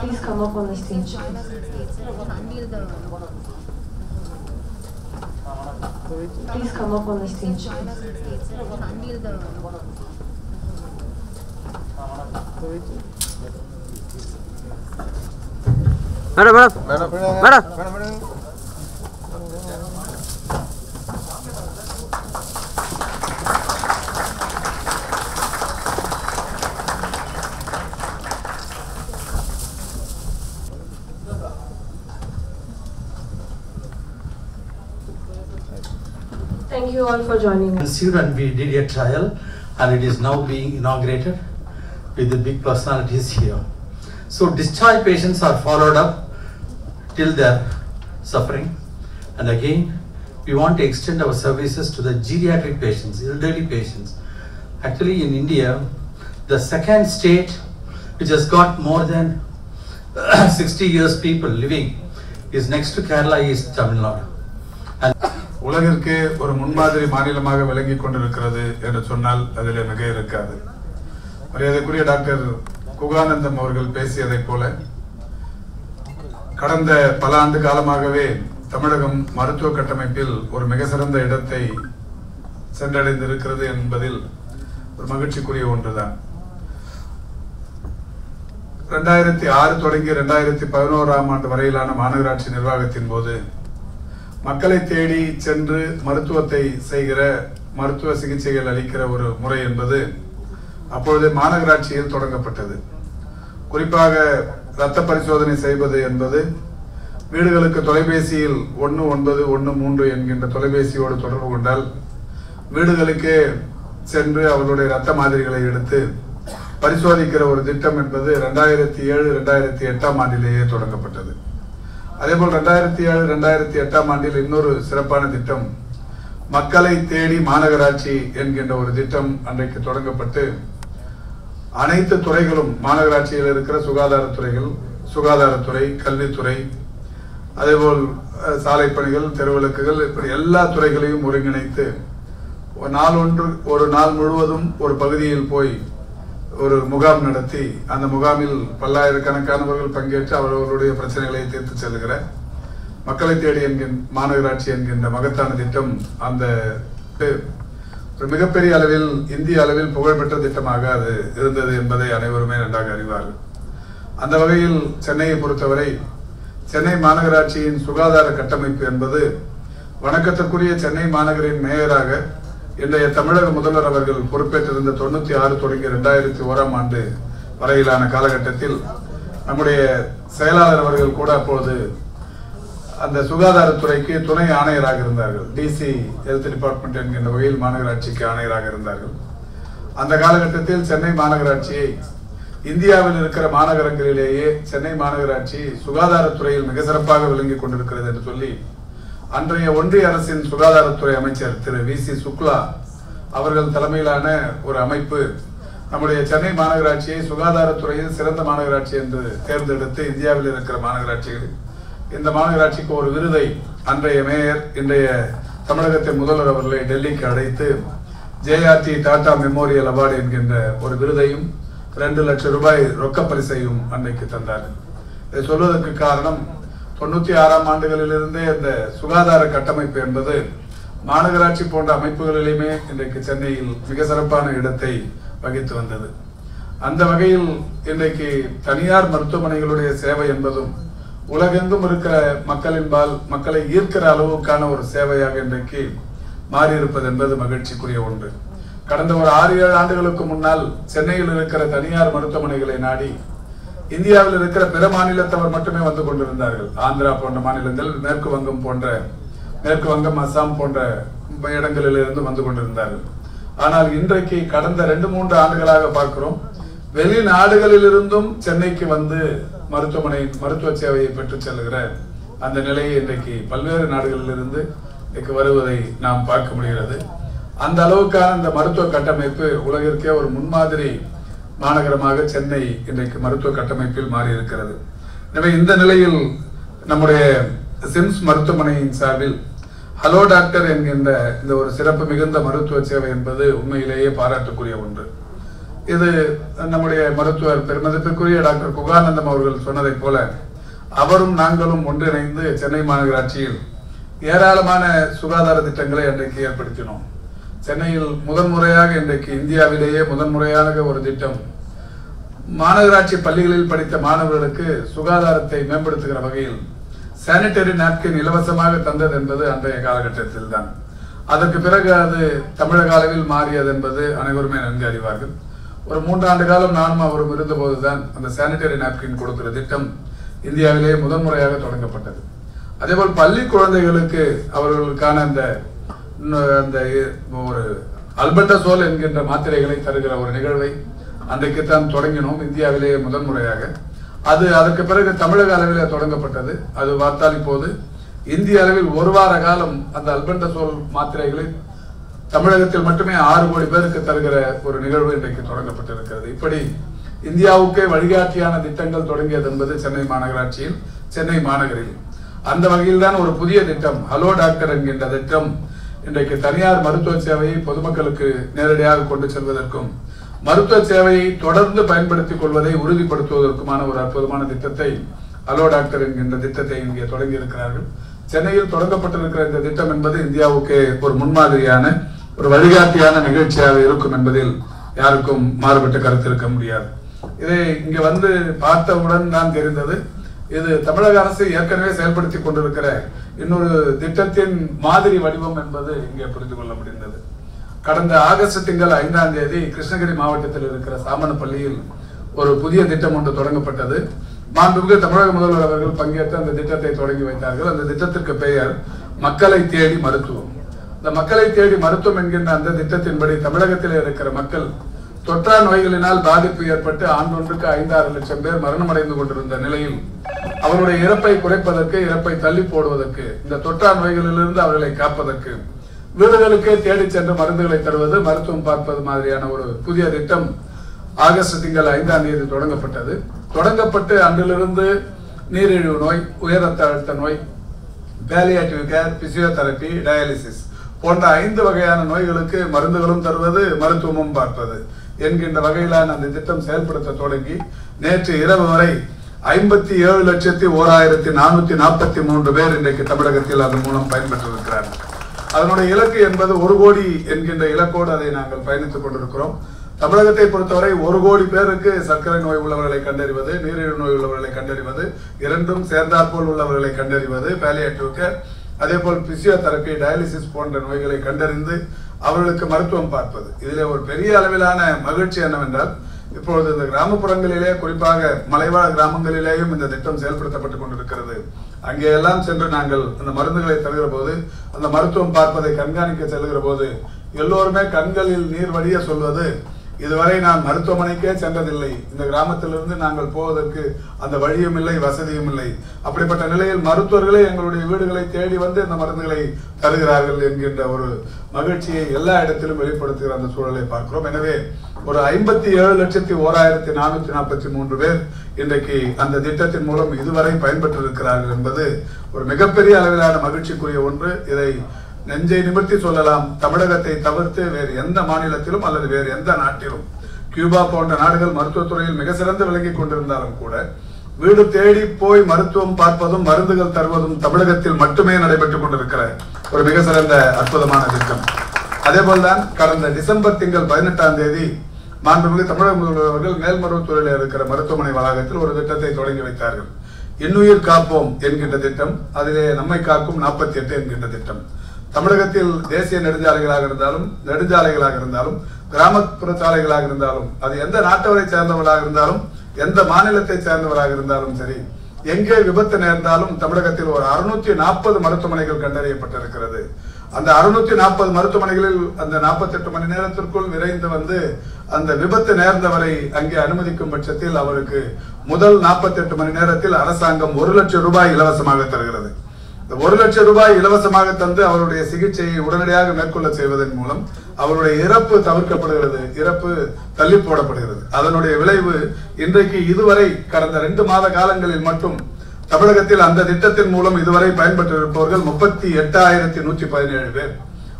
Please come up on the stage. Please come up on the stage. Madam madam madam Thank you all for joining us. conceived and we did a trial and it is now being inaugurated with the big personalities here. So discharged patients are followed up till their suffering and again we want to extend our services to the geriatric patients, elderly patients. Actually in India, the second state which has got more than 60 years people living is next to Kerala is Tamil Nadu. And உலகிற்கு ஒரு முன்மாதிரி மாநிலமாக விளங்கி கொண்டிருக்கிறது என்று சொன்னால் அதில் மிக இருக்காது மரியாதைக்குரிய டாக்டர் குகானந்தம் அவர்கள் பேசியதைப் போல கடந்த பல ஆண்டு காலமாகவே தமிழகம் மருத்துவ கட்டமைப்பில் ஒரு மிக சிறந்த இடத்தை சென்றடைந்திருக்கிறது என்பதில் ஒரு மகிழ்ச்சிக்குரிய ஒன்றுதான் ரெண்டாயிரத்தி ஆறு தொடங்கி ரெண்டாயிரத்தி பதினோராம் ஆண்டு வரையிலான மாநகராட்சி நிர்வாகத்தின் போது மக்களை தேடி சென்று மருத்துவத்தை செய்கிற மருத்துவ சிகிச்சைகள் அளிக்கிற ஒரு முறை என்பது அப்பொழுது மாநகராட்சியில் தொடங்கப்பட்டது குறிப்பாக இரத்த பரிசோதனை செய்வது என்பது வீடுகளுக்கு தொலைபேசியில் ஒன்று ஒன்பது ஒன்று மூன்று என்கின்ற தொலைபேசியோடு தொடர்பு கொண்டால் வீடுகளுக்கே சென்று அவர்களுடைய இரத்த மாதிரிகளை எடுத்து பரிசோதிக்கிற ஒரு திட்டம் என்பது ரெண்டாயிரத்தி ஏழு ரெண்டாயிரத்தி எட்டாம் ஆண்டிலேயே தொடங்கப்பட்டது அதேபோல் ரெண்டாயிரத்தி ஏழு ரெண்டாயிரத்தி எட்டாம் ஆண்டில் இன்னொரு சிறப்பான திட்டம் மக்களை தேடி மாநகராட்சி என்கின்ற ஒரு திட்டம் அன்றைக்கு தொடங்கப்பட்டு அனைத்து துறைகளும் மாநகராட்சியில் இருக்கிற சுகாதாரத்துறைகள் சுகாதாரத்துறை கல்வித்துறை அதேபோல் அஹ், சாலை பணிகள் தெருவிளக்குகள் இப்படி எல்லா துறைகளையும் ஒருங்கிணைத்து ஒரு நாள் ஒன்று ஒரு நாள் முழுவதும் ஒரு பகுதியில் போய் ஒரு முகாம் நடத்தி அந்த முகாமில் பல்லாயிரக்கணக்கானவர்கள் பங்கேற்று அவரவர்களுடைய பிரச்சனைகளை தீர்த்து செல்கிற மக்களை தேடி என்கின்ற மாநகராட்சி என்கின்ற மகத்தான திட்டம் அந்த ஒரு மிகப்பெரிய அளவில் இந்திய அளவில் புகழ்பெற்ற திட்டமாக அது இருந்தது என்பதை அனைவருமே நன்றாக அறிவார்கள் அந்த வகையில் சென்னையை பொறுத்தவரை சென்னை மாநகராட்சியின் சுகாதார கட்டமைப்பு என்பது வணக்கத்திற்குரிய சென்னை மாநகரின் மேயராக இன்றைய தமிழக முதல்வர் அவர்கள் பொறுப்பேற்றிருந்த தொண்ணூத்தி ஆறு தொடங்கி இரண்டாயிரத்தி ஓராம் ஆண்டு வரையிலான காலகட்டத்தில் நம்முடைய செயலாளர் அவர்கள் கூட அப்பொழுது அந்த சுகாதாரத்துறைக்கு துணை ஆணையராக இருந்தார்கள் டிசி ஹெல்த் டிபார்ட்மெண்ட் என்கின்ற வகையில் மாநகராட்சிக்கு ஆணையராக இருந்தார்கள் அந்த காலகட்டத்தில் சென்னை மாநகராட்சியை இந்தியாவில் இருக்கிற மாநகரங்களிலேயே சென்னை மாநகராட்சி சுகாதாரத்துறையில் மிக சிறப்பாக விளங்கிக் கொண்டிருக்கிறது என்று சொல்லி அன்றைய ஒன்றிய அரசின் சுகாதாரத்துறை அமைச்சர் திரு வி சி சுக்லா அவர்கள் தலைமையிலான ஒரு அமைப்பு நம்முடைய சென்னை மாநகராட்சியை சுகாதாரத்துறையில் சிறந்த மாநகராட்சி என்று தேர்ந்தெடுத்து இந்தியாவில் இருக்கிற மாநகராட்சிகளில் இந்த மாநகராட்சிக்கு ஒரு விருதை அன்றைய மேயர் இன்றைய தமிழகத்தின் முதல்வர் அவர்களை டெல்லிக்கு அழைத்து ஜேஆர்டி டாடா மெமோரியல் அவார்டு என்கின்ற ஒரு விருதையும் ரெண்டு லட்சம் ரூபாய் ரொக்க பரிசையும் அன்றைக்கு தந்தார்கள் இதை சொல்வதற்கு காரணம் தொண்ணூத்தி ஆறாம் ஆண்டுகளிலிருந்தே இந்த சுகாதார கட்டமைப்பு என்பது மாநகராட்சி போன்ற அமைப்புகளிலுமே இன்றைக்கு சென்னையில் மிக சிறப்பான இடத்தை வகித்து வந்தது அந்த வகையில் இன்றைக்கு தனியார் மருத்துவமனைகளுடைய சேவை என்பதும் உலகெங்கும் இருக்கிற மக்களின்பால் மக்களை ஈர்க்கிற அளவுக்கான ஒரு சேவையாக இன்றைக்கு மாறியிருப்பது என்பது மகிழ்ச்சிக்குரிய ஒன்று கடந்த ஒரு ஆறு ஏழு ஆண்டுகளுக்கு முன்னால் சென்னையில் இருக்கிற தனியார் மருத்துவமனைகளை நாடி இந்தியாவில் இருக்கிற பிற மாநிலத்தவர் மட்டுமே வந்து கொண்டிருந்தார்கள் ஆந்திரா போன்ற மாநிலங்கள் மேற்கு வங்கம் போன்ற மேற்கு வங்கம் அஸ்ஸாம் போன்ற இடங்களில் இருந்து வந்து கொண்டிருந்தார்கள் ஆனால் இன்றைக்கு கடந்த ரெண்டு மூன்று ஆண்டுகளாக பார்க்கிறோம் வெளிநாடுகளிலிருந்தும் சென்னைக்கு வந்து மருத்துவமனை மருத்துவ சேவையை பெற்றுச் செல்கிற அந்த நிலையை இன்றைக்கு பல்வேறு நாடுகளிலிருந்து இன்றைக்கு வருவதை நாம் பார்க்க முடிகிறது அந்த அளவுக்கான இந்த மருத்துவ கட்டமைப்பு உலகிற்கே ஒரு முன்மாதிரி மாநகரமாக சென்னை இன்றைக்கு மருத்துவ கட்டமைப்பில் மாறி இருக்கிறது எனவே இந்த நிலையில் நம்முடைய சிம்ஸ் மருத்துவமனையின் சார்பில் ஹலோ டாக்டர் என்கின்ற இந்த ஒரு சிறப்பு மிகுந்த மருத்துவ சேவை என்பது உண்மையிலேயே பாராட்டுக்குரிய ஒன்று இது நம்முடைய மருத்துவர் பெருமதிப்பிற்குரிய டாக்டர் குகானந்தம் அவர்கள் சொன்னதைப் போல அவரும் நாங்களும் ஒன்றிணைந்து சென்னை மாநகராட்சியில் ஏராளமான சுகாதார திட்டங்களை அன்றைக்கு ஏற்படுத்தினோம் சென்னையில் முதன்முறையாக இன்றைக்கு இந்தியாவிலேயே முதன்முறையாக ஒரு திட்டம் மாநகராட்சி பள்ளிகளில் படித்த மாணவர்களுக்கு சுகாதாரத்தை மேம்படுத்துகிற வகையில் சானிட்டரி நாப்கின் இலவசமாக தந்தது என்பது அன்றைய காலகட்டத்தில் தான் அதற்கு பிறகு அது தமிழக அளவில் மாறியது என்பது அனைவருமே நன்கு அறிவார்கள் ஒரு மூன்றாண்டு காலம் நானும் அவரும் இருந்தபோதுதான் அந்த சானிட்டரி நாப்கின் கொடுக்கிற திட்டம் இந்தியாவிலேயே முதன்முறையாக தொடங்கப்பட்டது அதேபோல் பள்ளி குழந்தைகளுக்கு அவர்களுக்கான அந்த இன்னும் அந்த ஒரு அல்பண்டசோல் என்கின்ற மாத்திரைகளை தருகிற ஒரு நிகழ்வை அன்றைக்கு தான் தொடங்கினோம் இந்தியாவிலேயே முதன்முறையாக அது அதற்கு பிறகு தமிழக அளவிலே தொடங்கப்பட்டது அது பார்த்தால் இப்போது இந்திய அளவில் ஒரு வார காலம் அந்த அல்பண்டசோல் மாத்திரைகளை தமிழகத்தில் மட்டுமே ஆறு கோடி பேருக்கு தருகிற ஒரு நிகழ்வு இன்றைக்கு தொடங்கப்பட்டிருக்கிறது இப்படி இந்தியாவுக்கே வழிகாட்டியான திட்டங்கள் தொடங்கியது என்பது சென்னை மாநகராட்சியில் சென்னை மாநகரில் அந்த வகையில் தான் ஒரு புதிய திட்டம் ஹலோ டாக்டர் என்கின்ற திட்டம் இன்றைக்கு தனியார் மருத்துவ சேவையை பொதுமக்களுக்கு நேரடியாக கொண்டு செல்வதற்கும் மருத்துவ சேவையை தொடர்ந்து பயன்படுத்திக் கொள்வதை உறுதிப்படுத்துவதற்குமான ஒரு அற்புதமான திட்டத்தை ஹலோ டாக்டர் என்கின்ற திட்டத்தை இங்கே தொடங்கி இருக்கிறார்கள் சென்னையில் தொடங்கப்பட்டிருக்கிற இந்த திட்டம் என்பது இந்தியாவுக்கு ஒரு முன்மாதிரியான ஒரு வழிகாட்டியான நிகழ்ச்சியாக இருக்கும் என்பதில் யாருக்கும் மாறுபட்ட கருத்து இருக்க முடியாது இதை இங்க வந்து பார்த்தவுடன் தான் தெரிந்தது இது தமிழக அரசு ஏற்கனவே செயல்படுத்தி கொண்டிருக்கிற இன்னொரு திட்டத்தின் மாதிரி வடிவம் என்பது இங்கே புரிந்து கொள்ள முடிந்தது கடந்த ஆகஸ்ட் திங்கள் ஐந்தாம் தேதி கிருஷ்ணகிரி மாவட்டத்தில் இருக்கிற சாமனப்பள்ளியில் ஒரு புதிய திட்டம் ஒன்று தொடங்கப்பட்டது மாண்புமிகு தமிழக முதல்வர் அவர்கள் பங்கேற்று அந்த திட்டத்தை தொடங்கி வைத்தார்கள் அந்த திட்டத்திற்கு பெயர் மக்களை தேடி மருத்துவம் இந்த மக்களை தேடி மருத்துவம் என்கின்ற அந்த திட்டத்தின்படி தமிழகத்தில் இருக்கிற மக்கள் தொற்றா நோய்களினால் பாதிப்பு ஏற்பட்டு ஆண்டொன்றுக்கு ஐந்தாறு லட்சம் பேர் மரணமடைந்து கொண்டிருந்த நிலையில் அவருடைய இறப்பை குறைப்பதற்கு இறப்பை தள்ளி போடுவதற்கு இந்த தொற்றா நோய்களிலிருந்து அவர்களை காப்பதற்கு வீடுகளுக்கே தேடி சென்று மருந்துகளை தருவது மருத்துவம் பார்ப்பது மாதிரியான ஒரு புதிய திட்டம் ஆகஸ்ட் திங்கள் ஐந்தாம் தேதி தொடங்கப்பட்டது தொடங்கப்பட்டு அன்றிலிருந்து நீரிழிவு நோய் உயர் ரத்த அழுத்த நோய் பேலியேட்டிவ் கேர் பிசியோதெரபி டயாலிசிஸ் போன்ற ஐந்து வகையான நோய்களுக்கு மருந்துகளும் தருவது மருத்துவமும் பார்ப்பது என்கின்ற வகையிலான அந்த திட்டம் செயல்படுத்த தொடங்கி நேற்று இரவு வரை ஐம்பத்தி ஏழு லட்சத்தி ஓராயிரத்தி நானூத்தி நாற்பத்தி மூன்று பேர் இன்றைக்கு தமிழகத்தில் அதன் மூலம் பயன்பெற்றிருக்கிறார்கள் அதனுடைய இலக்கு என்பது ஒரு கோடி என்கின்ற இலக்கோடு அதை நாங்கள் பயணித்துக் கொண்டிருக்கிறோம் தமிழகத்தை பொறுத்தவரை ஒரு கோடி பேருக்கு சர்க்கரை நோய் உள்ளவர்களை கண்டறிவது நீரிழிவு நோய் உள்ளவர்களை கண்டறிவது இரண்டும் சேர்ந்தாற்போல் உள்ளவர்களை கண்டறிவது பேலியேட்டிவ் கேர் அதே போல் பிசியோதெரபி டயாலிசிஸ் போன்ற நோய்களை கண்டறிந்து அவர்களுக்கு மருத்துவம் பார்ப்பது இதிலே ஒரு பெரிய அளவிலான மகிழ்ச்சி என்னவென்றால் இப்பொழுது இந்த கிராமப்புறங்களிலே குறிப்பாக மலைவாழ் கிராமங்களிலேயும் இந்த திட்டம் செயல்படுத்தப்பட்டு கொண்டிருக்கிறது அங்கே எல்லாம் சென்று நாங்கள் அந்த மருந்துகளை தருகிற போது அந்த மருத்துவம் பார்ப்பதை கண்காணிக்க செல்கிற போது எல்லோருமே கண்களில் நீர் வடிய சொல்வது இதுவரை நான் மருத்துவமனைக்கே சென்றதில்லை இந்த கிராமத்திலிருந்து நாங்கள் போவதற்கு அந்த வழியும் இல்லை வசதியும் இல்லை அப்படிப்பட்ட நிலையில் மருத்துவர்களே எங்களுடைய வீடுகளை தேடி வந்து இந்த மருந்துகளை தருகிறார்கள் என்கின்ற ஒரு மகிழ்ச்சியை எல்லா இடத்திலும் வெளிப்படுத்துகிற அந்த சூழலை பார்க்கிறோம் எனவே ஒரு ஐம்பத்தி ஏழு லட்சத்தி ஓராயிரத்தி நானூத்தி நாற்பத்தி மூன்று பேர் இன்றைக்கு அந்த திட்டத்தின் மூலம் இதுவரை பயன்பெற்றிருக்கிறார்கள் என்பது ஒரு மிகப்பெரிய அளவிலான மகிழ்ச்சிக்குரிய ஒன்று இதை நெஞ்சை நிமிர்த்தி சொல்லலாம் தமிழகத்தை தவிர்த்து வேறு எந்த மாநிலத்திலும் அல்லது வேறு எந்த நாட்டிலும் கியூபா போன்ற நாடுகள் மருத்துவத்துறையில் மிக சிறந்து விளங்கிக் கொண்டிருந்தாலும் கூட வீடு தேடி போய் மருத்துவம் பார்ப்பதும் மருந்துகள் தருவதும் தமிழகத்தில் மட்டுமே நடைபெற்றுக் கொண்டிருக்கிற ஒரு மிக சிறந்த அற்புதமான திட்டம் அதே போல்தான் கடந்த டிசம்பர் திங்கள் பதினெட்டாம் தேதி மாண்புமிகு தமிழக முதல்வர் அவர்கள் மேல்மருவத்தூரில் இருக்கிற மருத்துவமனை வளாகத்தில் ஒரு திட்டத்தை தொடங்கி வைத்தார்கள் இன்னுயிர் காப்போம் என்கின்ற திட்டம் அதிலே நம்மை காக்கும் நாற்பத்தி எட்டு என்கின்ற திட்டம் தமிழகத்தில் தேசிய நெடுஞ்சாலைகளாக இருந்தாலும் நெடுஞ்சாலைகளாக இருந்தாலும் கிராமப்புற சாலைகளாக இருந்தாலும் அது எந்த நாட்டவரை சேர்ந்தவர்களாக இருந்தாலும் எந்த மாநிலத்தை சேர்ந்தவராக இருந்தாலும் சரி எங்கே விபத்து நேர்ந்தாலும் தமிழகத்தில் ஒரு அறுநூத்தி நாற்பது மருத்துவமனைகள் கண்டறியப்பட்டிருக்கிறது அந்த அறுநூத்தி நாற்பது மருத்துவமனைகளில் அந்த 48 மணி நேரத்திற்குள் விரைந்து வந்து அந்த விபத்து நேர்ந்தவரை அங்கே அனுமதிக்கும் பட்சத்தில் அவருக்கு முதல் 48 மணி நேரத்தில் அரசாங்கம் ஒரு லட்சம் ரூபாய் இலவசமாக தருகிறது இந்த ஒரு லட்சம் ரூபாய் இலவசமாக தந்து அவருடைய சிகிச்சையை உடனடியாக மேற்கொள்ள செய்வதன் மூலம் அவருடைய இறப்பு தவிர்க்கப்படுகிறது இறப்பு தள்ளி போடப்படுகிறது அதனுடைய விளைவு இன்றைக்கு இதுவரை கடந்த ரெண்டு மாத காலங்களில் மட்டும் தமிழகத்தில் அந்த திட்டத்தின் மூலம் இதுவரை பயன்பெற்றிருப்பவர்கள் முப்பத்தி எட்டாயிரத்தி நூற்றி பதினேழு பேர்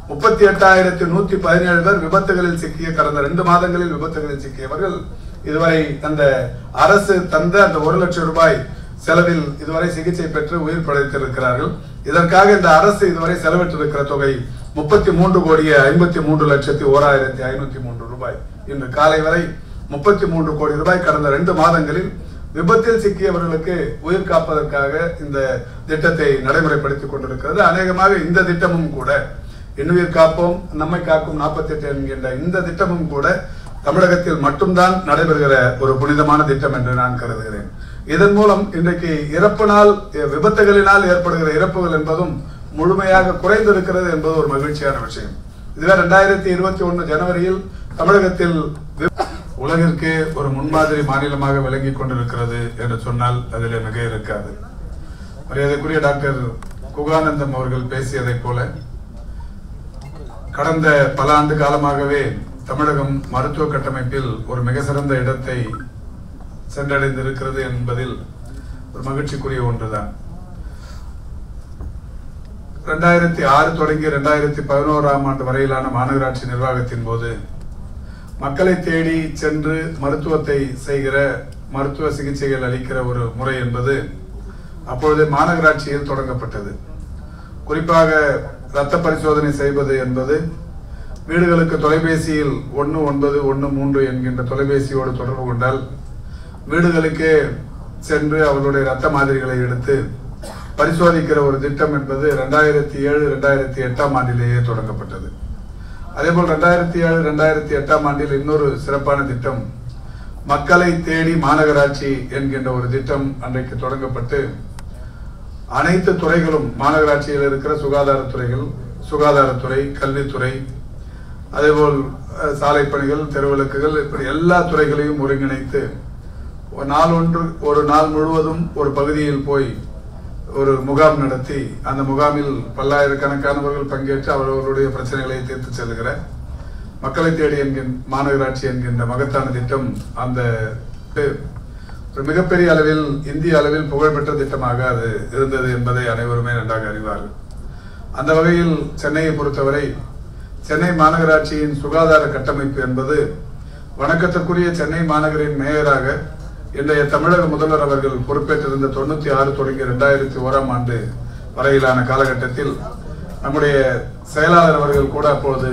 முப்பத்தி எட்டாயிரத்தி நூத்தி பதினேழு பேர் விபத்துகளில் சிக்கிய கடந்த ரெண்டு மாதங்களில் விபத்துகளில் சிக்கியவர்கள் இதுவரை அந்த அரசு தந்த அந்த ஒரு லட்சம் ரூபாய் செலவில் இதுவரை சிகிச்சை பெற்று உயிர் பிழைத்திருக்கிறார்கள் இதற்காக இந்த அரசு இதுவரை செலவிட்டிருக்கிற தொகை முப்பத்தி மூன்று கோடியே ஐம்பத்தி மூன்று லட்சத்தி ஓராயிரத்தி ஐநூத்தி மூன்று ரூபாய் இன்று காலை வரை முப்பத்தி மூன்று கோடி ரூபாய் கடந்த ரெண்டு மாதங்களில் விபத்தில் சிக்கியவர்களுக்கு உயிர் காப்பதற்காக இந்த திட்டத்தை நடைமுறைப்படுத்திக் கொண்டிருக்கிறது அநேகமாக இந்த திட்டமும் கூட இன்னுயிர் காப்போம் நம்மை காக்கும் நாற்பத்தெட்டு என்கின்ற இந்த திட்டமும் கூட தமிழகத்தில் மட்டும்தான் நடைபெறுகிற ஒரு புனிதமான திட்டம் என்று நான் கருதுகிறேன் இதன் மூலம் இன்றைக்கு இறப்பினால் விபத்துகளினால் ஏற்படுகிற இறப்புகள் என்பதும் முழுமையாக குறைந்திருக்கிறது என்பது ஒரு மகிழ்ச்சியான விஷயம் இதுவே ரெண்டாயிரத்தி இருபத்தி ஒன்னு ஜனவரியில் தமிழகத்தில் வி- உலகிற்கு ஒரு முன்மாதிரி மாநிலமாக விளங்கி கொண்டிருக்கிறது என்று சொன்னால் அதில் மிக இருக்காது மரியாதைக்குரிய டாக்டர் குகானந்தம் அவர்கள் பேசியதைப் போல கடந்த பல ஆண்டு காலமாகவே தமிழகம் மருத்துவ கட்டமைப்பில் ஒரு மிக சிறந்த இடத்தை சென்றடைந்திருக்கிறது என்பதில் ஒரு மகிழ்ச்சிக்குரிய ஒன்றுதான் ரெண்டாயிரத்தி ஆறு தொடங்கி ரெண்டாயிரத்தி பதினோராம் ஆண்டு வரையிலான மாநகராட்சி நிர்வாகத்தின் போது மக்களை தேடி சென்று மருத்துவத்தை செய்கிற மருத்துவ சிகிச்சைகள் அளிக்கிற ஒரு முறை என்பது அப்பொழுது மாநகராட்சியில் தொடங்கப்பட்டது குறிப்பாக இரத்த பரிசோதனை செய்வது என்பது வீடுகளுக்கு தொலைபேசியில் ஒன்று ஒன்பது ஒன்று மூன்று என்கின்ற தொலைபேசியோடு தொடர்பு கொண்டால் வீடுகளுக்கே சென்று அவர்களுடைய இரத்த மாதிரிகளை எடுத்து பரிசோதிக்கிற ஒரு திட்டம் என்பது ரெண்டாயிரத்தி ஏழு ரெண்டாயிரத்தி எட்டாம் ஆண்டிலேயே தொடங்கப்பட்டது அதேபோல் ரெண்டாயிரத்தி ஏழு ரெண்டாயிரத்தி எட்டாம் ஆண்டில் இன்னொரு சிறப்பான திட்டம் மக்களை தேடி மாநகராட்சி என்கின்ற ஒரு திட்டம் அன்றைக்கு தொடங்கப்பட்டு அனைத்து துறைகளும் மாநகராட்சியில் இருக்கிற சுகாதாரத்துறைகள் சுகாதாரத்துறை கல்வித்துறை அதேபோல் அஹ், சாலை பணிகள் தெருவிளக்குகள் இப்படி எல்லா துறைகளையும் ஒருங்கிணைத்து ஒரு நாள் ஒன்று ஒரு நாள் முழுவதும் ஒரு பகுதியில் போய் ஒரு முகாம் நடத்தி அந்த முகாமில் பல்லாயிரக்கணக்கானவர்கள் பங்கேற்று அவரவர்களுடைய பிரச்சனைகளை தீர்த்து செல்கிற மக்களை தேடி என்கின்ற மாநகராட்சி என்கின்ற மகத்தான திட்டம் அந்த ஒரு மிகப்பெரிய அளவில் இந்திய அளவில் புகழ்பெற்ற திட்டமாக அது இருந்தது என்பதை அனைவருமே நன்றாக அறிவார்கள் அந்த வகையில் சென்னையை பொறுத்தவரை சென்னை மாநகராட்சியின் சுகாதார கட்டமைப்பு என்பது வணக்கத்திற்குரிய சென்னை மாநகரின் மேயராக இன்றைய தமிழக முதல்வர் அவர்கள் பொறுப்பேற்றிருந்த தொண்ணூத்தி ஆறு தொடங்கி ரெண்டாயிரத்தி ஓராம் ஆண்டு வரையிலான காலகட்டத்தில் நம்முடைய செயலாளர் அவர்கள் கூட அப்பொழுது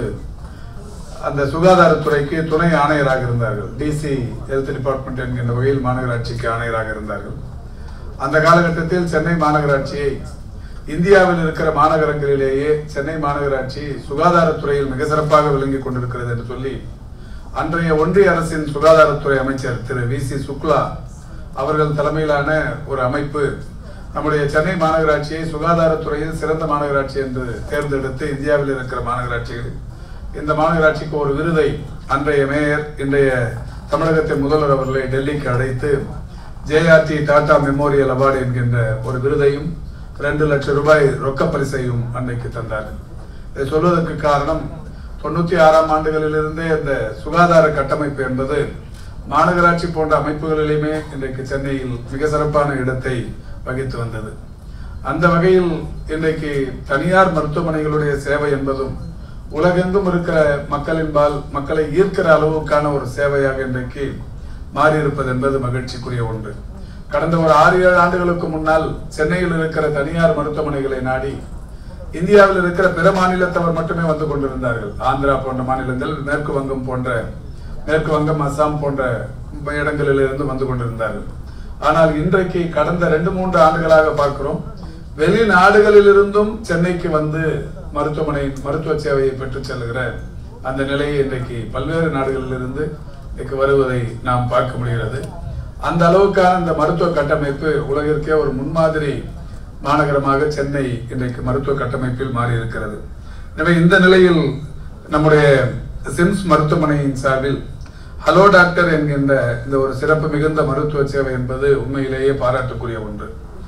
அந்த சுகாதாரத்துறைக்கு துணை ஆணையராக இருந்தார்கள் டிசி ஹெல்த் டிபார்ட்மெண்ட் என்கின்ற வகையில் மாநகராட்சிக்கு ஆணையராக இருந்தார்கள் அந்த காலகட்டத்தில் சென்னை மாநகராட்சியை இந்தியாவில் இருக்கிற மாநகரங்களிலேயே சென்னை மாநகராட்சி சுகாதாரத்துறையில் மிக சிறப்பாக விளங்கிக் கொண்டிருக்கிறது என்று சொல்லி அன்றைய ஒன்றிய அரசின் சுகாதாரத்துறை அமைச்சர் திரு வி சி சுக்லா அவர்கள் தலைமையிலான ஒரு அமைப்பு நம்முடைய சென்னை மாநகராட்சியை சுகாதாரத்துறையில் சிறந்த மாநகராட்சி என்று தேர்ந்தெடுத்து இந்தியாவில் இருக்கிற மாநகராட்சிகளில் இந்த மாநகராட்சிக்கு ஒரு விருதை அன்றைய மேயர் இன்றைய தமிழகத்தின் முதல்வர் அவர்களை டெல்லிக்கு அழைத்து ஜேஆர்டி டாடா மெமோரியல் அவார்டு என்கின்ற ஒரு விருதையும் ரெண்டு லட்சம் ரூபாய் ரொக்க பரிசையும் அன்றைக்கு தந்தார்கள் இதை சொல்வதற்கு காரணம் தொண்ணூத்தி ஆறாம் ஆண்டுகளிலிருந்தே இந்த சுகாதார கட்டமைப்பு என்பது மாநகராட்சி போன்ற அமைப்புகளிலுமே இன்றைக்கு சென்னையில் மிக சிறப்பான இடத்தை வகித்து வந்தது அந்த வகையில் இன்றைக்கு தனியார் மருத்துவமனைகளுடைய சேவை என்பதும் உலகெங்கும் இருக்கிற மக்களின்பால் மக்களை ஈர்க்கிற அளவுக்கான ஒரு சேவையாக இன்றைக்கு மாறியிருப்பது என்பது மகிழ்ச்சிக்குரிய ஒன்று கடந்த ஒரு ஆறு ஏழு ஆண்டுகளுக்கு முன்னால் சென்னையில் இருக்கிற தனியார் மருத்துவமனைகளை நாடி இந்தியாவில் இருக்கிற பிற மாநிலத்தவர் மட்டுமே வந்து கொண்டிருந்தார்கள் ஆந்திரா போன்ற மாநிலங்கள் மேற்கு வங்கம் போன்ற மேற்கு வங்கம் அஸ்ஸாம் போன்ற இடங்களில் இருந்து வந்து கொண்டிருந்தார்கள் ஆனால் இன்றைக்கு கடந்த ரெண்டு மூன்று ஆண்டுகளாக பார்க்கிறோம் வெளிநாடுகளிலிருந்தும் சென்னைக்கு வந்து மருத்துவமனை மருத்துவ சேவையை பெற்றுச் செல்கிற அந்த நிலையை இன்றைக்கு பல்வேறு நாடுகளிலிருந்து இன்றைக்கு வருவதை நாம் பார்க்க முடிகிறது அந்த அளவுக்கான இந்த மருத்துவ கட்டமைப்பு உலகிற்கே ஒரு முன்மாதிரி மாநகரமாக சென்னை இன்றைக்கு மருத்துவ கட்டமைப்பில் மாறி இருக்கிறது எனவே இந்த நிலையில் நம்முடைய சிம்ஸ் மருத்துவமனையின் சார்பில் ஹலோ டாக்டர் என்கின்ற இந்த ஒரு சிறப்பு மிகுந்த மருத்துவ சேவை என்பது உண்மையிலேயே பாராட்டுக்குரிய ஒன்று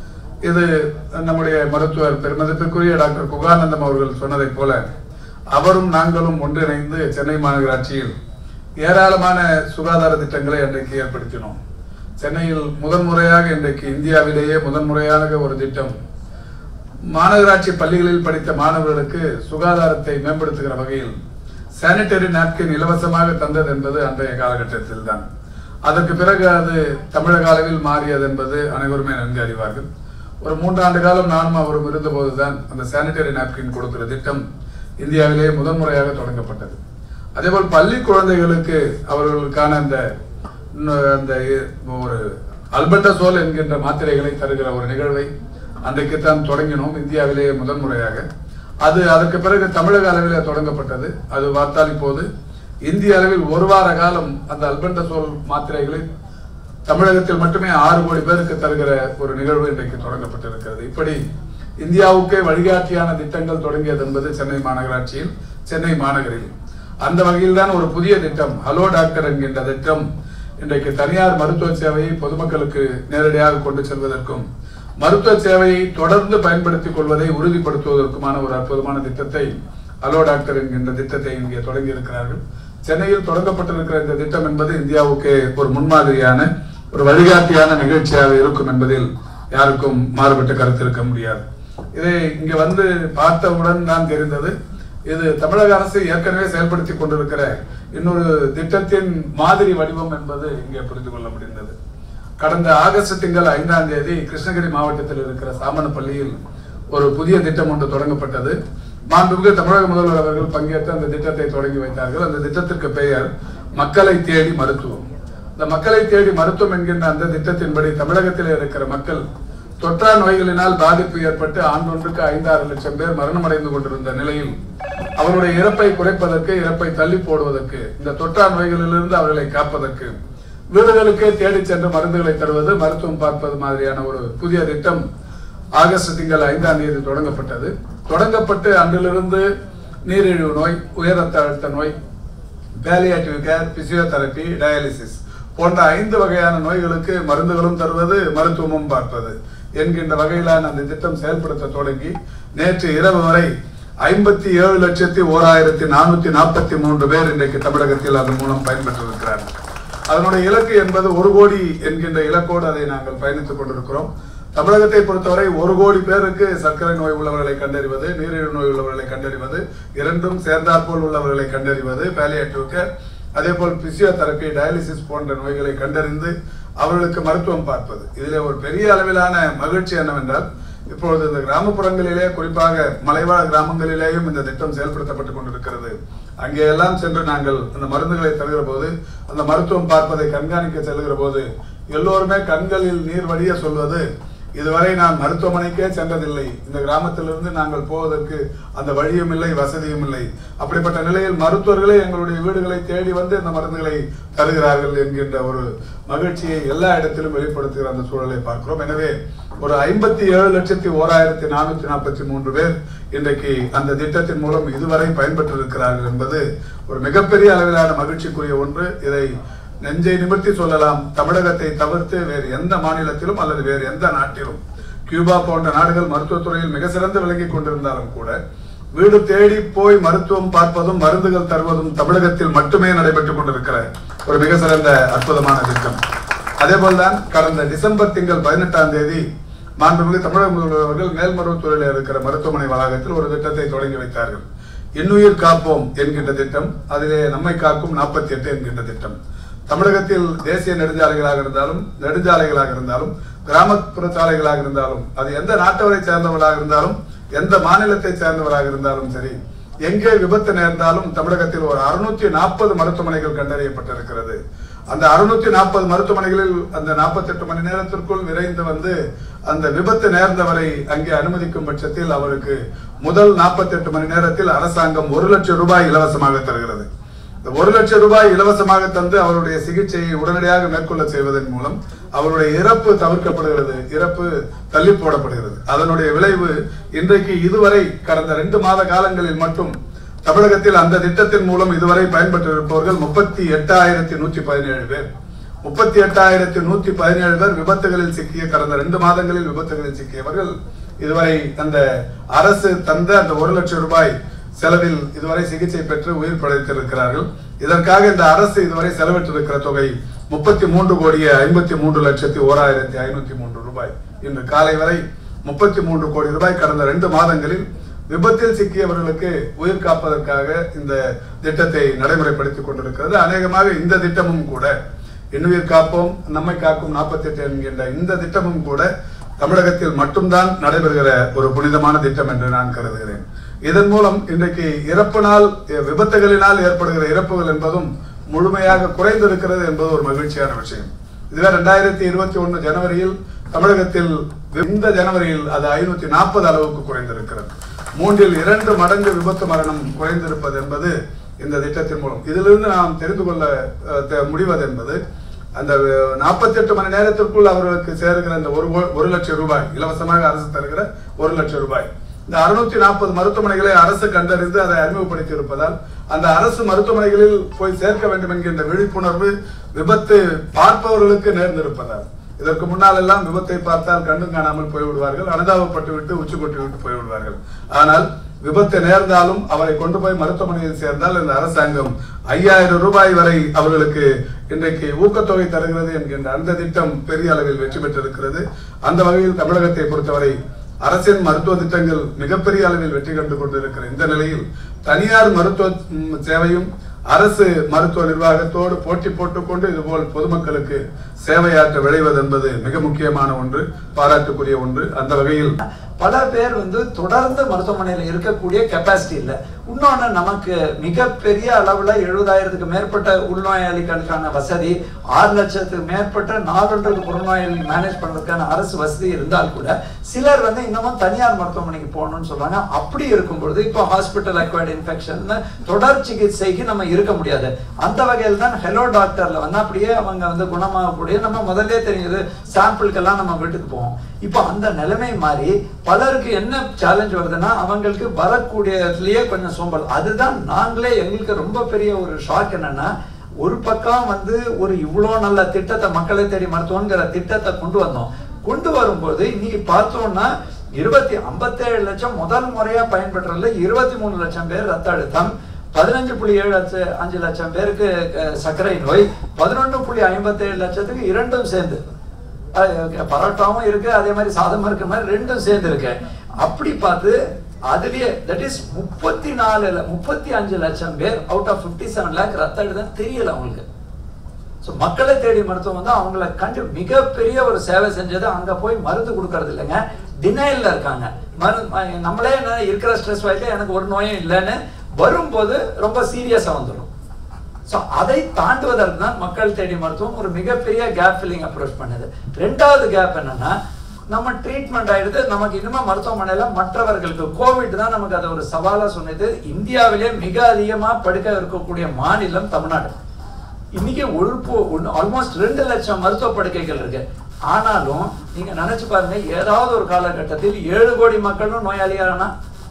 இது நம்முடைய மருத்துவர் பெருமதிப்பிற்குரிய டாக்டர் குகானந்தம் அவர்கள் சொன்னதைப் போல அவரும் நாங்களும் ஒன்றிணைந்து சென்னை மாநகராட்சியில் ஏராளமான சுகாதார திட்டங்களை அன்றைக்கு ஏற்படுத்தினோம் சென்னையில் முதன்முறையாக இன்றைக்கு இந்தியாவிலேயே முதன்முறையாக ஒரு திட்டம் மாநகராட்சி பள்ளிகளில் படித்த மாணவர்களுக்கு சுகாதாரத்தை மேம்படுத்துகிற வகையில் சானிட்டரி நாப்கின் இலவசமாக தந்தது என்பது அன்றைய காலகட்டத்தில் தான் அதற்கு பிறகு அது தமிழக அளவில் மாறியது என்பது அனைவருமே நன்கு அறிவார்கள் ஒரு மூன்றாண்டு காலம் நானும் அவரும் இருந்தபோதுதான் அந்த சானிட்டரி நாப்கின் கொடுக்கிற திட்டம் இந்தியாவிலேயே முதன்முறையாக தொடங்கப்பட்டது அதேபோல் பள்ளி குழந்தைகளுக்கு அவர்களுக்கான அந்த இன்னும் அந்த ஒரு அல்பண்டசோல் என்கின்ற மாத்திரைகளை தருகிற ஒரு நிகழ்வை அன்றைக்குத்தான் தொடங்கினோம் இந்தியாவிலேயே முதன்முறையாக அது அதற்கு பிறகு தமிழக அளவில் தொடங்கப்பட்டது அது பார்த்தால் இப்போது இந்திய அளவில் ஒரு வார காலம் அந்த அல்பண்டசோல் மாத்திரைகளை தமிழகத்தில் மட்டுமே ஆறு கோடி பேருக்கு தருகிற ஒரு நிகழ்வு இன்றைக்கு தொடங்கப்பட்டிருக்கிறது இப்படி இந்தியாவுக்கே வழிகாட்டியான திட்டங்கள் தொடங்கியது என்பது சென்னை மாநகராட்சியில் சென்னை மாநகரில் அந்த வகையில் தான் ஒரு புதிய திட்டம் ஹலோ டாக்டர் என்கின்ற திட்டம் இன்றைக்கு தனியார் மருத்துவ சேவையை பொதுமக்களுக்கு நேரடியாக கொண்டு செல்வதற்கும் மருத்துவ சேவையை தொடர்ந்து பயன்படுத்திக் கொள்வதை உறுதிப்படுத்துவதற்குமான ஒரு அற்புதமான திட்டத்தை ஹலோ டாக்டர் என்கின்ற திட்டத்தை இங்கே தொடங்கி இருக்கிறார்கள் சென்னையில் தொடங்கப்பட்டிருக்கிற இந்த திட்டம் என்பது இந்தியாவுக்கு ஒரு முன்மாதிரியான ஒரு வழிகாட்டியான நிகழ்ச்சியாக இருக்கும் என்பதில் யாருக்கும் மாறுபட்ட கருத்து இருக்க முடியாது இதை இங்க வந்து பார்த்தவுடன் தான் தெரிந்தது இது தமிழக அரசு ஏற்கனவே செயல்படுத்தி கொண்டிருக்கிற இன்னொரு திட்டத்தின் மாதிரி வடிவம் என்பது இங்கே புரிந்து கொள்ள முடிந்தது கடந்த ஆகஸ்ட் திங்கள் ஐந்தாம் தேதி கிருஷ்ணகிரி மாவட்டத்தில் இருக்கிற சாமனப்பள்ளியில் ஒரு புதிய திட்டம் ஒன்று தொடங்கப்பட்டது மாண்புமிகு தமிழக முதல்வர் அவர்கள் பங்கேற்று அந்த திட்டத்தை தொடங்கி வைத்தார்கள் அந்த திட்டத்திற்கு பெயர் மக்களை தேடி மருத்துவம் இந்த மக்களை தேடி மருத்துவம் என்கின்ற அந்த திட்டத்தின்படி தமிழகத்தில் இருக்கிற மக்கள் தொற்றா நோய்களினால் பாதிப்பு ஏற்பட்டு ஆண்டொன்றுக்கு ஐந்தாறு லட்சம் பேர் மரணமடைந்து கொண்டிருந்த நிலையில் அவருடைய இறப்பை குறைப்பதற்கு இறப்பை தள்ளி போடுவதற்கு இந்த தொற்றா நோய்களிலிருந்து அவர்களை காப்பதற்கு வீடுகளுக்கே தேடி சென்று மருந்துகளை தருவது மருத்துவம் பார்ப்பது மாதிரியான ஒரு புதிய திட்டம் ஆகஸ்ட் திங்கள் ஐந்தாம் தேதி தொடங்கப்பட்டது தொடங்கப்பட்டு அன்றிலிருந்து நீரிழிவு நோய் உயர் ரத்த அழுத்த நோய் பேலியாட்டிவ் கேர் பிசியோதெரபி டயாலிசிஸ் போன்ற ஐந்து வகையான நோய்களுக்கு மருந்துகளும் தருவது மருத்துவமும் பார்ப்பது என்கின்ற வகையிலான அந்த திட்டம் செயல்படுத்த தொடங்கி நேற்று இரவு வரை ஐம்பத்தி ஏழு லட்சத்தி ஓராயிரத்தி நானூத்தி நாற்பத்தி மூன்று பேர் இன்றைக்கு தமிழகத்தில் அதன் மூலம் பயன்பெற்றிருக்கிறார்கள் அதனுடைய இலக்கு என்பது ஒரு கோடி என்கின்ற இலக்கோடு அதை நாங்கள் பயணித்துக் கொண்டிருக்கிறோம் தமிழகத்தை பொறுத்தவரை ஒரு கோடி பேருக்கு சர்க்கரை நோய் உள்ளவர்களை கண்டறிவது நீரிழிவு நோய் உள்ளவர்களை கண்டறிவது இரண்டும் சேர்ந்தாற்போல் உள்ளவர்களை கண்டறிவது பேலியேட்டிவ் கேர் அதே போல் பிசியோதெரபி டயாலிசிஸ் போன்ற நோய்களை கண்டறிந்து அவர்களுக்கு மருத்துவம் பார்ப்பது இதிலே ஒரு பெரிய அளவிலான மகிழ்ச்சி என்னவென்றால் இப்பொழுது இந்த கிராமப்புறங்களிலே குறிப்பாக மலைவாழ் கிராமங்களிலேயும் இந்த திட்டம் செயல்படுத்தப்பட்டுக் கொண்டிருக்கிறது அங்கே எல்லாம் சென்று நாங்கள் அந்த மருந்துகளை தருகிற போது அந்த மருத்துவம் பார்ப்பதை கண்காணிக்க செல்கிற போது எல்லோருமே கண்களில் நீர் வடிய சொல்வது இதுவரை நான் மருத்துவமனைக்கே சென்றதில்லை இந்த கிராமத்திலிருந்து நாங்கள் போவதற்கு அந்த வழியும் இல்லை வசதியும் இல்லை அப்படிப்பட்ட நிலையில் மருத்துவர்களே எங்களுடைய வீடுகளை தேடி வந்து இந்த மருந்துகளை தருகிறார்கள் என்கின்ற ஒரு மகிழ்ச்சியை எல்லா இடத்திலும் வெளிப்படுத்துகிற அந்த சூழலை பார்க்கிறோம் எனவே ஒரு ஐம்பத்தி ஏழு லட்சத்தி ஓராயிரத்தி நானூத்தி நாற்பத்தி மூன்று பேர் இன்றைக்கு அந்த திட்டத்தின் மூலம் இதுவரை பயன்பெற்றிருக்கிறார்கள் என்பது ஒரு மிகப்பெரிய அளவிலான மகிழ்ச்சிக்குரிய ஒன்று இதை நெஞ்சை நிமிர்த்தி சொல்லலாம் தமிழகத்தை தவிர்த்து வேறு எந்த மாநிலத்திலும் அல்லது வேறு எந்த நாட்டிலும் கியூபா போன்ற நாடுகள் மருத்துவத்துறையில் மிக சிறந்து விளங்கிக் கொண்டிருந்தாலும் கூட வீடு தேடி போய் மருத்துவம் பார்ப்பதும் மருந்துகள் தருவதும் தமிழகத்தில் மட்டுமே நடைபெற்றுக் கொண்டிருக்கிற ஒரு மிக சிறந்த அற்புதமான திட்டம் அதே போல்தான் கடந்த டிசம்பர் திங்கள் பதினெட்டாம் தேதி மாண்புமிகு தமிழக முதல்வர் அவர்கள் மேல்மருவத்தூரில் இருக்கிற மருத்துவமனை வளாகத்தில் ஒரு திட்டத்தை தொடங்கி வைத்தார்கள் இன்னுயிர் காப்போம் என்கின்ற திட்டம் அதிலே நம்மை காக்கும் நாற்பத்தி எட்டு என்கின்ற திட்டம் தமிழகத்தில் தேசிய நெடுஞ்சாலைகளாக இருந்தாலும் நெடுஞ்சாலைகளாக இருந்தாலும் கிராமப்புற சாலைகளாக இருந்தாலும் அது எந்த நாட்டவரை சேர்ந்தவர்களாக இருந்தாலும் எந்த மாநிலத்தை சேர்ந்தவராக இருந்தாலும் சரி எங்கே விபத்து நேர்ந்தாலும் தமிழகத்தில் ஒரு அறுநூத்தி நாற்பது மருத்துவமனைகள் கண்டறியப்பட்டிருக்கிறது அந்த அறுநூத்தி நாற்பது மருத்துவமனைகளில் அந்த 48 மணி நேரத்திற்குள் விரைந்து வந்து அந்த விபத்து நேர்ந்தவரை அங்கே அனுமதிக்கும் பட்சத்தில் அவருக்கு முதல் 48 மணி நேரத்தில் அரசாங்கம் ஒரு லட்சம் ரூபாய் இலவசமாக தருகிறது இந்த ஒரு லட்சம் ரூபாய் இலவசமாக தந்து அவருடைய சிகிச்சையை உடனடியாக மேற்கொள்ள செய்வதன் மூலம் அவருடைய இறப்பு தவிர்க்கப்படுகிறது இறப்பு தள்ளி போடப்படுகிறது அதனுடைய விளைவு இன்றைக்கு இதுவரை கடந்த ரெண்டு மாத காலங்களில் மட்டும் தமிழகத்தில் அந்த திட்டத்தின் மூலம் இதுவரை பயன்பெற்றிருப்பவர்கள் முப்பத்தி எட்டாயிரத்தி நூத்தி பதினேழு பேர் முப்பத்தி எட்டாயிரத்தி நூத்தி பதினேழு பேர் விபத்துகளில் சிக்கிய கடந்த ரெண்டு மாதங்களில் விபத்துகளில் சிக்கியவர்கள் இதுவரை அந்த அரசு தந்த அந்த ஒரு லட்சம் ரூபாய் செலவில் இதுவரை சிகிச்சை பெற்று உயிர் பிழைத்திருக்கிறார்கள் இதற்காக இந்த அரசு இதுவரை செலவிட்டிருக்கிற தொகை முப்பத்தி மூன்று கோடியே ஐம்பத்தி மூன்று லட்சத்தி ஓராயிரத்தி ஐநூத்தி மூன்று ரூபாய் இன்று காலை வரை முப்பத்தி மூன்று கோடி ரூபாய் கடந்த ரெண்டு மாதங்களில் விபத்தில் சிக்கியவர்களுக்கு உயிர் காப்பதற்காக இந்த திட்டத்தை நடைமுறைப்படுத்திக் கொண்டிருக்கிறது அநேகமாக இந்த திட்டமும் கூட இன்னுயிர் காப்போம் நம்மை காக்கும் நாற்பத்தி எட்டு என்கின்ற இந்த திட்டமும் கூட தமிழகத்தில் மட்டும்தான் நடைபெறுகிற ஒரு புனிதமான திட்டம் என்று நான் கருதுகிறேன் இதன் மூலம் இன்றைக்கு இறப்பு நாள் அஹ், விபத்துகளினால் ஏற்படுகிற இறப்புகள் என்பதும் முழுமையாக குறைந்திருக்கிறது என்பது ஒரு மகிழ்ச்சியான விஷயம் இதுவே ரெண்டாயிரத்தி இருபத்தி ஒன்னு ஜனவரியில் தமிழகத்தில் இந்த ஜனவரியில் அது ஐநூத்தி நாற்பது அளவுக்கு குறைந்திருக்கிறது மூன்றில் இரண்டு மடங்கு விபத்து மரணம் குறைந்திருப்பது என்பது இந்த திட்டத்தின் மூலம் இதிலிருந்து நாம் தெரிந்து கொள்ள அஹ், தெ- முடிவது என்பது அந்த நாற்பத்தி எட்டு மணி நேரத்திற்குள் அவர்களுக்கு சேருகிற இந்த ஒரு கோ- ஒரு லட்சம் ரூபாய் இலவசமாக அரசு தருகிற ஒரு லட்சம் ரூபாய் இந்த அறுநூத்தி நாற்பது மருத்துவமனைகளை அரசு கண்டறிந்து அதை அறிமுகப்படுத்தி இருப்பதால் அந்த அரசு மருத்துவமனைகளில் போய் சேர்க்க வேண்டும் என்கின்ற விழிப்புணர்வு விபத்து பார்ப்பவர்களுக்கு நேர்ந்திருப்பதால் இதற்கு முன்னால் எல்லாம் விபத்தை பார்த்தால் கண்டும் காணாமல் போய்விடுவார்கள் அனுதாபப்பட்டு விட்டு உச்சி கொட்டி விட்டு போய்விடுவார்கள் ஆனால் விபத்து நேர்ந்தாலும் அவரை கொண்டு போய் மருத்துவமனையில் சேர்ந்தால் இந்த அரசாங்கம் ஐயாயிரம் ரூபாய் வரை அவர்களுக்கு இன்றைக்கு ஊக்கத்தொகை தருகிறது என்கின்ற அந்த திட்டம் பெரிய அளவில் வெற்றி பெற்றிருக்கிறது அந்த வகையில் தமிழகத்தை பொறுத்தவரை அரசின் மருத்துவ திட்டங்கள் மிகப்பெரிய அளவில் வெற்றி கண்டு கொண்டிருக்கிற இந்த நிலையில் தனியார் மருத்துவ ம், சேவையும் அரசு மருத்துவ நிர்வாகத்தோடு போட்டி போட்டுக்கொண்டு இதுபோல் பொதுமக்களுக்கு சேவையாற்ற விளைவது என்பது மிக முக்கியமான ஒன்று பாராட்டுக்குரிய ஒன்று அந்த வகையில் பல பேர் வந்து தொடர்ந்து மருத்துவமனையில் இருக்கக்கூடிய கெப்பாசிட்டி இல்லை இன்னொன்று நமக்கு மிகப்பெரிய அளவில் எழுபதாயிரத்துக்கு மேற்பட்ட உள்நோயாளிகளுக்கான வசதி ஆறு லட்சத்துக்கு மேற்பட்ட நாலொன்றுக்கு புறநோயாளி மேனேஜ் பண்ணுறதுக்கான அரசு வசதி இருந்தால் கூட சிலர் வந்து இன்னமும் தனியார் மருத்துவமனைக்கு போகணும்னு சொல்றாங்க அப்படி இருக்கும் பொழுது இப்போ ஹாஸ்பிட்டல் அக்வைர்டு இன்ஃபெக்ஷன் தொடர் சிகிச்சைக்கு நம்ம இருக்க முடியாது அந்த வகையில் தான் ஹெலோ டாக்டர்ல வந்து அப்படியே அவங்க வந்து குணமாகக்கூடிய நம்ம முதல்ல தெரியுது சாம்பிளுக்கெல்லாம் நம்ம வீட்டுக்கு போவோம் இப்போ அந்த நிலைமை மாறி பலருக்கு என்ன சேலஞ்ச் வருதுன்னா அவங்களுக்கு வரக்கூடியதுலயே கொஞ்சம் சோம்பல் அதுதான் நாங்களே எங்களுக்கு ரொம்ப பெரிய ஒரு ஷாக் என்னன்னா ஒரு பக்கம் வந்து ஒரு இவ்வளோ நல்ல திட்டத்தை மக்களை தேடி மருத்துவங்கிற திட்டத்தை கொண்டு வந்தோம் கொண்டு வரும்போது இன்னைக்கு பார்த்தோம்னா இருபத்தி ஐம்பத்தேழு லட்சம் முதல் முறையா பயன்பெற்றதுல இருபத்தி மூணு லட்சம் பேர் ரத்த அழுத்தம் பதினஞ்சு புள்ளி ஏழு லட்சம் அஞ்சு லட்சம் பேருக்கு அஹ், சர்க்கரை நோய் பதினொன்று புள்ளி ஐம்பத்தேழு லட்சத்துக்கு இரண்டும் சேர்ந்து அஹ், பரோட்டாவும் இருக்கு அதே மாதிரி சாதமும் இருக்கிற மாதிரி ரெண்டும் சேர்ந்து இருக்கு அப்படி பார்த்து அதுலயே தட் இஸ் முப்பத்தி நாலு முப்பத்தி அஞ்சு லட்சம் பேர் out of fifty seven lakh ரத்த அழுத்தம் தெரியல அவங்களுக்கு ஸோ மக்களை தேடி மருத்துவம் வந்து அவங்கள கண்டு மிகப்பெரிய ஒரு சேவை செஞ்சது அங்க போய் மருந்து கொடுக்கறது இல்லைங்க டினைல்ல இருக்காங்க மரு ம- நம்மளே என்ன இருக்கிற ஸ்ட்ரெஸ் வாய்ட்டு எனக்கு ஒரு நோயும் இல்லைன்னு வரும்போது ரொம்ப சீரியஸா வந்துடும் ஸோ அதை தாண்டுவதற்கு தான் மக்கள் தேடி மருத்துவம் ஒரு மிகப்பெரிய கேப் ஃபில்லிங் அப்ரோச் பண்ணுது ரெண்டாவது கேப் என்னன்னா நம்ம ட்ரீட்மெண்ட் ஆயிடுது நமக்கு இனிமே மருத்துவமனையில மற்றவர்களுக்கு கோவிட் தான் நமக்கு அதை ஒரு சவாலா சொன்னது இந்தியாவிலே மிக அதிகமா படுக்க இருக்கக்கூடிய மாநிலம் தமிழ்நாடு இன்னைக்கு ஒழுப்பு ஆல்மோஸ்ட் ரெண்டு லட்சம் மருத்துவ படுக்கைகள் இருக்கு ஆனாலும் நீங்க நினைச்சு பாருங்க ஏதாவது ஒரு காலகட்டத்தில் ஏழு கோடி மக்களும் நோயாளியானா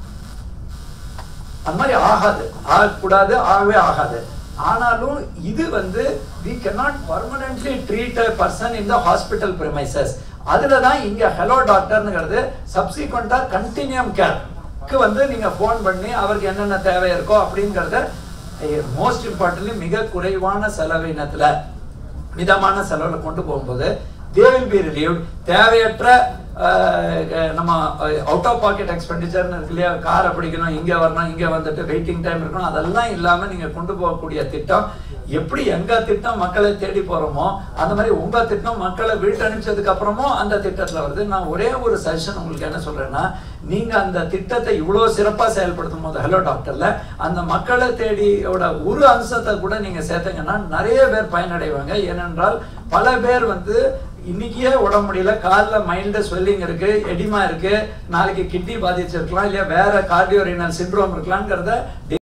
அந்த மாதிரி ஆகாது ஆகக்கூடாது ஆகவே ஆகாது ஆனாலும் இது வந்து we cannot permanently treat a person in the hospital premises அதுல தான் இங்க ஹலோ டாக்டர்னுங்கிறது சப்சிக்வெண்டா கண்டினியூம் கேர்க்கு வந்து நீங்க ஃபோன் பண்ணி அவருக்கு என்னென்ன தேவை இருக்கோ அப்படிங்கறத மோஸ்ட் இம்பார்ட்டன்ட்லி மிக குறைவான செலவினத்துல மிதமான செலவுல கொண்டு போகும்போது தே வில் பி ரிலீவ்ட் தேவையற்ற அஹ், அஹ், நம்ம அவுட் ஆஃப் பாக்கெட் எக்ஸ்பெண்டிச்சர்னு இருக்கு இல்லையா காரை பிடிக்கணும் இங்க வரணும் இங்க வந்துட்டு வெயிட்டிங் டைம் இருக்கணும் அதெல்லாம் இல்லாம நீங்க கொண்டு போகக்கூடிய திட்டம் எப்படி எங்க திட்டம் மக்களை தேடி போறோமோ அந்த மாதிரி உங்க திட்டம் மக்களை வீட்டு அனுப்பிச்சதுக்கு அப்புறமும் அந்த திட்டத்துல வருது நான் ஒரே ஒரு சஜஷன் உங்களுக்கு என்ன சொல்றேன்னா நீங்க அந்த திட்டத்தை இவ்வளவு சிறப்பா செயல்படுத்தும் போது ஹலோ டாக்டர்ல அந்த மக்களை தேடியோட ஒரு அம்சத்தை கூட நீங்க சேர்த்தீங்கன்னா நிறைய பேர் பயனடைவாங்க ஏனென்றால் பல பேர் வந்து இன்னைக்கே உடம்பு முடியல காலில் மைல்டு ஸ்வெல்லிங் இருக்கு எடிமா இருக்கு நாளைக்கு கிட்னி பாதிச்சிருக்கலாம் இல்லையா வேற கார்டியோ சிண்ட்ரோம் இருக்கலாம்ங்கிறத